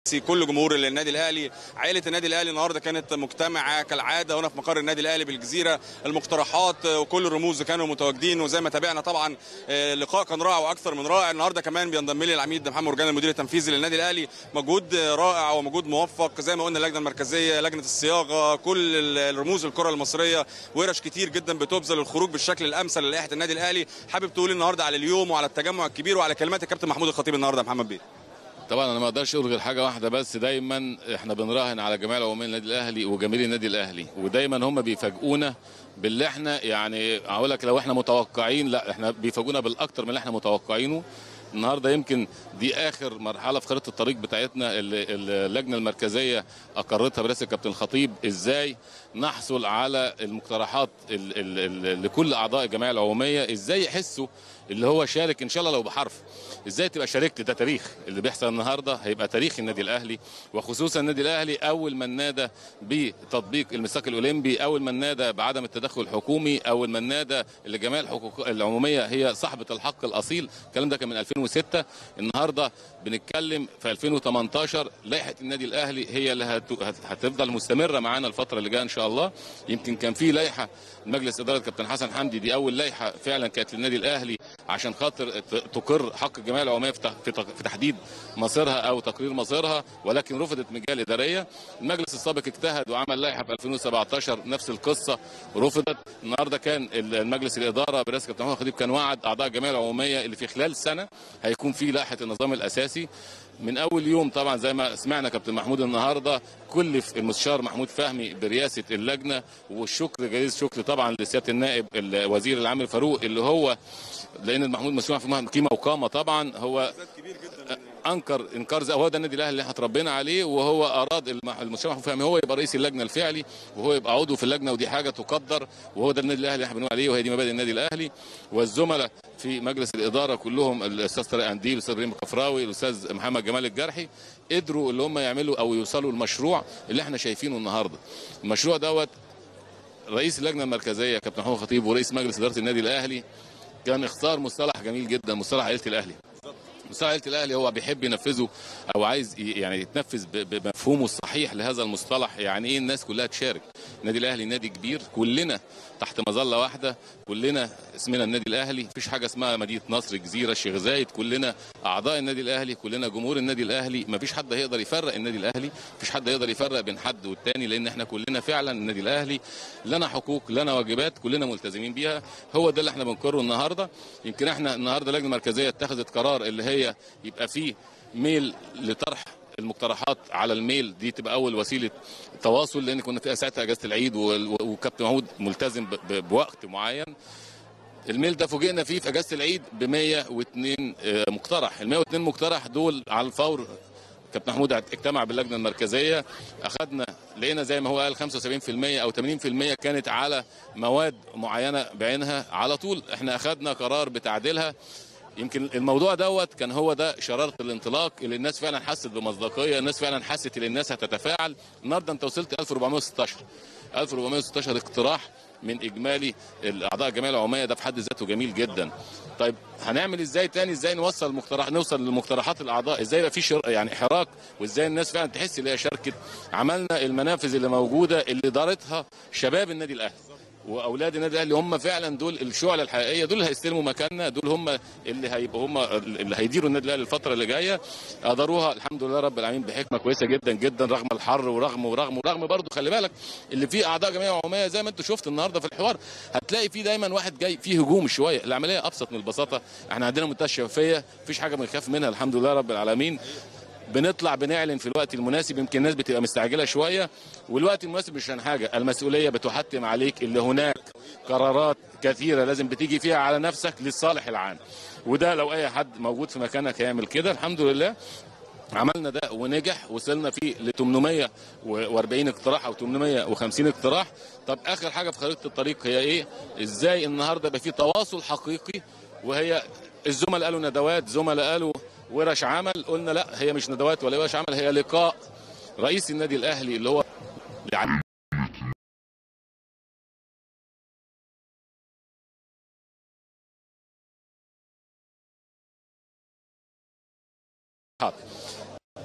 كل جمهور النادي الاهلي عائله النادي الاهلي النهارده كانت مجتمعه كالعاده هنا في مقر النادي الاهلي بالجزيره المقترحات وكل الرموز كانوا متواجدين وزي ما تابعنا طبعا اللقاء كان رائع واكثر من رائع النهارده كمان بينضم لي العميد محمد مرجان المدير التنفيذي للنادي الاهلي مجهود رائع ومجهود موفق زي ما قلنا اللجنه المركزيه لجنه الصياغه كل الرموز الكره المصريه ورش كتير جدا بتبذل الخروج بالشكل الامثل للائحه النادي الاهلي حابب تقول النهارده على اليوم وعلى التجمع الكبير وعلى كلمات الكابتن محمود الخطيب النهارده يا محمد بيه طبعا انا ما اقدرش اقول غير حاجه واحده بس دايما احنا بنراهن على جميع العمال النادي الاهلي وجماهير النادي الاهلي ودايما هم بيفاجئونا باللي احنا يعني اقول لك لو احنا متوقعين لا احنا بيفاجئونا بالاكتر من اللي احنا متوقعينه النهارده يمكن دي اخر مرحله في خريطه الطريق بتاعتنا اللي اللجنه المركزيه اقرتها برئاسه الكابتن الخطيب ازاي نحصل على المقترحات ال ال لكل اعضاء الجمعيه العموميه ازاي يحسوا اللي هو شارك ان شاء الله لو بحرف ازاي تبقى شاركت ده تاريخ اللي بيحصل النهارده هيبقى تاريخ النادي الاهلي وخصوصا النادي الاهلي اول من نادى بتطبيق الميثاق الاولمبي اول من نادى بعدم التدخل الحكومي اول من نادى اللي الجمعيه الحقوق العموميه هي صاحبه الحق الاصيل الكلام ده كان من 2006 النهارده بنتكلم في 2018 لائحه النادي الاهلي هي اللي هتفضل مستمره معانا الفتره اللي جايه ان شاء الله يمكن كان في لائحه مجلس اداره كابتن حسن حمدي دي اول لائحه فعلا كانت للنادي الاهلي عشان خاطر تقر حق الجمعيه العموميه في تحديد مصيرها او تقرير مصيرها ولكن رفضت من الجهه الاداريه المجلس السابق اجتهد وعمل لائحه في 2017 نفس القصه رفضت النهارده كان المجلس الاداره برئاسه كابتن محمد خطيب كان وعد اعضاء الجمعيه العموميه اللي في خلال سنه هيكون في لائحه النظام الاساسي من اول يوم طبعا زي ما سمعنا كابتن محمود النهارده كلف المستشار محمود فهمي برئاسه اللجنه والشكر جليل شكر طبعا لسياده النائب الوزير العام فاروق اللي هو لان محمود مسؤول في قيمه وقامه طبعا هو انكر انكار هو ده النادي الاهلي اللي احنا اتربينا عليه وهو اراد المستشار محمود فهمي هو يبقى رئيس اللجنه الفعلي وهو يبقى عضو في اللجنه ودي حاجه تقدر وهو ده النادي الاهلي اللي احنا بنقول عليه وهي دي مبادئ النادي الاهلي والزملاء في مجلس الاداره كلهم الاستاذ طارق انديل الاستاذ ريم كفراوي الاستاذ محمد جمال الجرحي قدروا اللي هم يعملوا او يوصلوا المشروع اللي احنا شايفينه النهارده المشروع دوت رئيس اللجنه المركزيه كابتن محمود خطيب ورئيس مجلس اداره النادي الاهلي كان اختار مصطلح جميل جدا مصطلح عائله الاهلي مصطلح عائله الاهلي هو بيحب ينفذه او عايز يعني يتنفذ بمفهومه الصحيح لهذا المصطلح يعني ايه الناس كلها تشارك النادي الاهلي نادي كبير كلنا تحت مظله واحده كلنا اسمنا النادي الاهلي مفيش حاجه اسمها مدينه نصر الجزيره الشيخ زايد كلنا اعضاء النادي الاهلي كلنا جمهور النادي الاهلي مفيش حد هيقدر يفرق النادي الاهلي مفيش حد هيقدر يفرق بين حد والتاني لان احنا كلنا فعلا النادي الاهلي لنا حقوق لنا واجبات كلنا ملتزمين بيها هو ده اللي احنا بنقره النهارده يمكن احنا النهارده اللجنه المركزيه اتخذت قرار اللي هي يبقى فيه ميل لطرح المقترحات على الميل دي تبقى اول وسيله تواصل لان كنا فيها ساعتها اجازه العيد وكابتن محمود ملتزم بوقت معين الميل ده فوجئنا فيه في اجازه العيد ب 102 مقترح ال 102 مقترح دول على الفور كابتن محمود اجتمع باللجنه المركزيه اخذنا لقينا زي ما هو قال 75% او 80% كانت على مواد معينه بعينها على طول احنا اخذنا قرار بتعديلها يمكن الموضوع دوت كان هو ده شراره الانطلاق اللي الناس فعلا حست بمصداقيه الناس فعلا حست ان الناس هتتفاعل النهارده انت وصلت 1416 1416 اقتراح من اجمالي الاعضاء الجمعيه العموميه ده في حد ذاته جميل جدا طيب هنعمل ازاي تاني ازاي نوصل المقترح نوصل لمقترحات الاعضاء ازاي يبقى في شر... يعني حراك وازاي الناس فعلا تحس ان هي شاركت عملنا المنافذ اللي موجوده اللي دارتها شباب النادي الاهلي واولاد النادي الاهلي هم فعلا دول الشعله الحقيقيه دول اللي هيستلموا مكاننا دول هم اللي هيبقوا هم اللي هيديروا النادي الاهلي الفتره اللي جايه قدروها الحمد لله رب العالمين بحكمه كويسه جدا جدا رغم الحر ورغم ورغم ورغم برضه خلي بالك اللي فيه اعضاء جمعيه عموميه زي ما انت شفت النهارده في الحوار هتلاقي فيه دايما واحد جاي فيه هجوم شويه العمليه ابسط من البساطه احنا عندنا منتهى الشفافيه مفيش حاجه بنخاف منها الحمد لله رب العالمين بنطلع بنعلن في الوقت المناسب يمكن الناس بتبقى مستعجله شويه والوقت المناسب مش عشان حاجه المسؤوليه بتحتم عليك اللي هناك قرارات كثيره لازم بتيجي فيها على نفسك للصالح العام وده لو اي حد موجود في مكانك هيعمل كده الحمد لله عملنا ده ونجح وصلنا فيه ل 840 اقتراح او 850 اقتراح طب اخر حاجه في خريطه الطريق هي ايه ازاي النهارده يبقى في تواصل حقيقي وهي الزملاء قالوا ندوات زملاء قالوا ورش عمل قلنا لا هي مش ندوات ولا ورش عمل هي لقاء رئيس النادي الاهلي اللي هو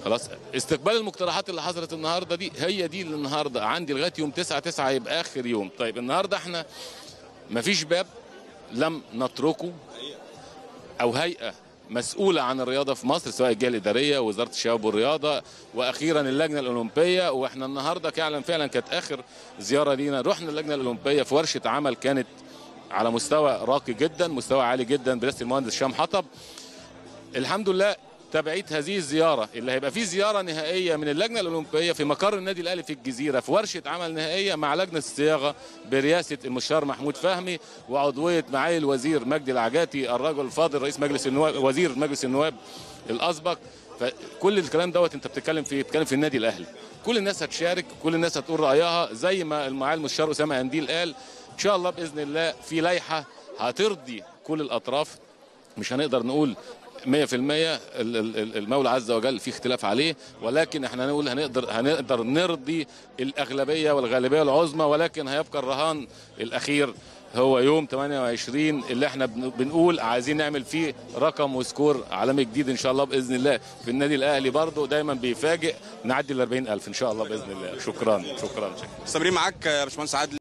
خلاص استقبال المقترحات اللي حصلت النهارده دي هي دي اللي النهارده عندي لغايه يوم 9 9 يبقى اخر يوم طيب النهارده احنا مفيش باب لم نتركه او هيئه مسؤوله عن الرياضه في مصر سواء الجهه الاداريه وزاره الشباب والرياضه واخيرا اللجنه الاولمبيه واحنا النهارده فعلا فعلا كانت اخر زياره لينا رحنا اللجنه الاولمبيه في ورشه عمل كانت على مستوى راقي جدا مستوى عالي جدا برئاسه المهندس هشام حطب الحمد لله تبعيت هذه الزياره اللي هيبقى فيه زياره نهائيه من اللجنه الاولمبيه في مقر النادي الاهلي في الجزيره في ورشه عمل نهائيه مع لجنه الصياغه برئاسه المستشار محمود فهمي وعضويه معالي الوزير مجدي العجاتي الرجل الفاضل رئيس مجلس النواب وزير مجلس النواب الاسبق فكل الكلام دوت انت بتتكلم فيه بتتكلم في النادي الاهلي كل الناس هتشارك كل الناس هتقول رايها زي ما المعالي المستشار اسامه انديل قال ان شاء الله باذن الله في لائحه هترضي كل الاطراف مش هنقدر نقول 100% المولى عز وجل في اختلاف عليه ولكن احنا هنقول هنقدر هنقدر نرضي الاغلبيه والغالبيه العظمى ولكن هيبقى الرهان الاخير هو يوم 28 اللي احنا بنقول عايزين نعمل فيه رقم وسكور عالمي جديد ان شاء الله باذن الله في النادي الاهلي برضه دايما بيفاجئ نعدي ال 40000 ان شاء الله باذن الله شكرا شكرا, شكرا. مستمرين معاك يا باشمهندس عادل